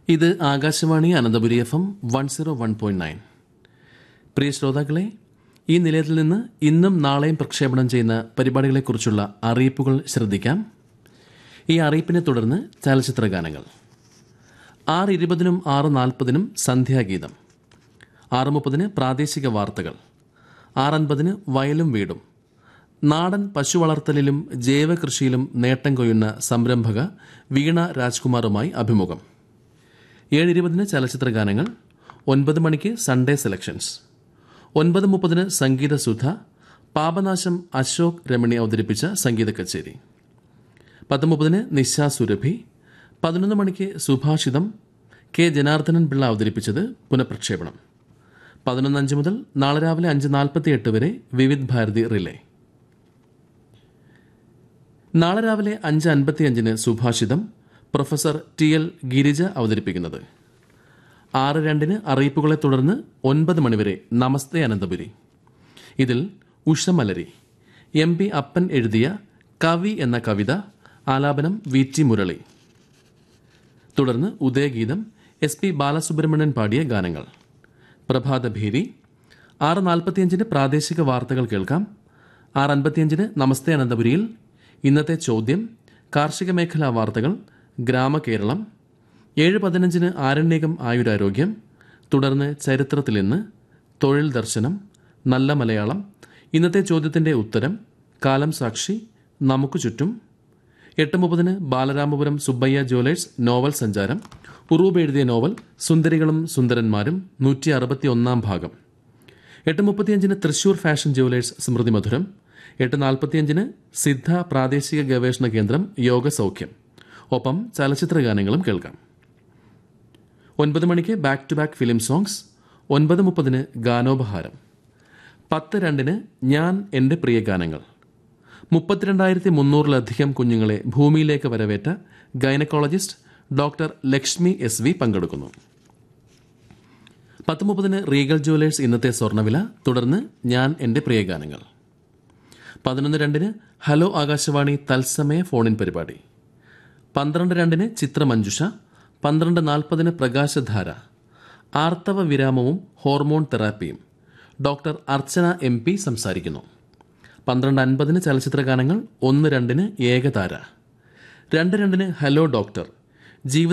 ഇത് Akashvani Ananthapuri F M one zero one point nine പ്രിയ ശ്രോതാക്കളെ ഈ നിലയത്തിൽ നിന്ന് ഇന്നും നാളെയും പ്രക്ഷേപണം ചെയ്യുന്ന പരിപാടികളെക്കുറിച്ചുള്ള അറിയിപ്പുകൾ ശ്രദ്ധിക്കാം ഈ അറിയിപ്പിനെ തുടർന്ന് ചലച്ചിത്ര ഗാനങ്ങൾ ആറ് ഇരുപതിനും ആറ് നാൽപ്പതിനും സന്ധ്യാഗീതം ആറ് മുപ്പതിന് പ്രാദേശിക വാർത്തകൾ ആറൻപതിന് വയലും വീടും നാടൻ പശു വളർത്തലിലും ജൈവ കൃഷിയിലും നേട്ടം കൊയ്യുന്ന സംരംഭക വീണ രാജ്കുമാറുമായി അഭിമുഖം ഏഴ് ഇരുപതിന് ചലച്ചിത്ര ഗാനങ്ങൾ ഒൻപത് മണിക്ക് സൺഡേ സെലക്ഷൻസ് ഒൻപത് മുപ്പതിന് സംഗീത സുധ പാപനാശം അശോക് രമണി അവതരിപ്പിച്ച സംഗീത കച്ചേരി പത്ത് മുപ്പതിന് നിശാ സുരഭി പതിനൊന്ന് മണിക്ക് സുഭാഷിതം കെ ജനാർദ്ദനൻ പിള്ള അവതരിപ്പിച്ചത് പുനഃപ്രക്ഷേപണം പതിനൊന്ന് അഞ്ച് മുതൽ നാളെ രാവിലെ അഞ്ച് നാൽപ്പത്തി എട്ട് വരെ വിവിധ് ഭാരതി റിലേ നാളെ രാവിലെ അഞ്ച് അൻപത്തിയഞ്ചിന് സുഭാഷിതം പ്രൊഫസർ ടി എൽ ഗിരിജ അവതരിപ്പിക്കുന്നത് ആറ് രണ്ടിന് അറിയിപ്പുകളെ തുടർന്ന് ഒൻപത് മണിവരെ നമസ്തേ അനന്തപുരി ഇതിൽ ഉഷമലരി എം പി അപ്പൻ എഴുതിയ കവി എന്ന കവിത ആലാപനം വി ടി മുരളി തുടർന്ന് ഉദയഗീതം എസ് പി ബാലസുബ്രഹ്മണ്യൻ പാടിയ ഗാനങ്ങൾ പ്രഭാതഭേരി ആറ് നാൽപ്പത്തിയഞ്ചിന് പ്രാദേശിക വാർത്തകൾ കേൾക്കാം ആറ് അൻപത്തിയഞ്ചിന് നമസ്തേ അനന്തപുരിയിൽ ഇന്നത്തെ ചോദ്യം കാർഷിക മേഖലാ വാർത്തകൾ ഗ്രാമകേരളം ഏഴ് പതിനഞ്ചിന് ആരണ്യകം ആയുരാരോഗ്യം തുടർന്ന് ചരിത്രത്തിൽ ഇന്ന് തൊഴിൽ ദർശനം നല്ല മലയാളം ഇന്നത്തെ ചോദ്യത്തിന്റെ ഉത്തരം കാലം സാക്ഷി നമുക്ക് ചുറ്റും എട്ട് മുപ്പതിന് ബാലരാമപുരം സുബ്ബയ്യ ജ്വല്ലേഴ്സ് നോവൽ സഞ്ചാരം ഉറൂബ് എഴുതിയ നോവൽ സുന്ദരികളും സുന്ദരന്മാരും നൂറ്റി അറുപത്തി ഒന്നാം ഭാഗം എട്ട് മുപ്പത്തിയഞ്ചിന് തൃശൂർ ഫാഷൻ ജ്വല്ലേഴ്സ് സ്മൃതി മധുരം എട്ട് നാൽപ്പത്തിയഞ്ചിന് സിദ്ധ പ്രാദേശിക ഗവേഷണ കേന്ദ്രം യോഗ സൗഖ്യം ഒപ്പം ചലച്ചിത്ര ഗാനങ്ങളും കേൾക്കാം ഒൻപത് മണിക്ക് back to back film songs ഒൻപത് മുപ്പതിന് ഗാനോപഹാരം പത്ത് രണ്ടിന് ഞാൻ എൻ്റെ പ്രിയ ഗാനങ്ങൾ മുപ്പത്തിരണ്ടായിരത്തി മുന്നൂറിലധികം കുഞ്ഞുങ്ങളെ ഭൂമിയിലേക്ക് വരവേറ്റ gynaecologist doctor Lakshmi S V പങ്കെടുക്കുന്നു പത്ത് മുപ്പതിന് റീഗൽ ജുവലേഴ്സ് ഇന്നത്തെ സ്വർണ്ണവില തുടർന്ന് ഞാൻ എൻ്റെ പ്രിയ ഗാനങ്ങൾ പതിനൊന്ന് രണ്ടിന് ഹലോ ആകാശവാണി തത്സമയ ഫോണിൻ പരിപാടി പന്ത്രണ്ട് രണ്ടിന് ചിത്രമഞ്ജുഷ പന്ത്രണ്ട് നാൽപ്പതിന് പ്രകാശധാര ആർത്തവ വിരാമവും ഹോർമോൺ തെറാപ്പിയും ഡോക്ടർ അർച്ചന എം പി സംസാരിക്കുന്നു പന്ത്രണ്ട് അൻപതിന് ചലച്ചിത്ര ഗാനങ്ങൾ ഒന്ന് രണ്ടിന് ഏകതാര രണ്ട് രണ്ടിന് ഹലോ ഡോക്ടർ ജീവിത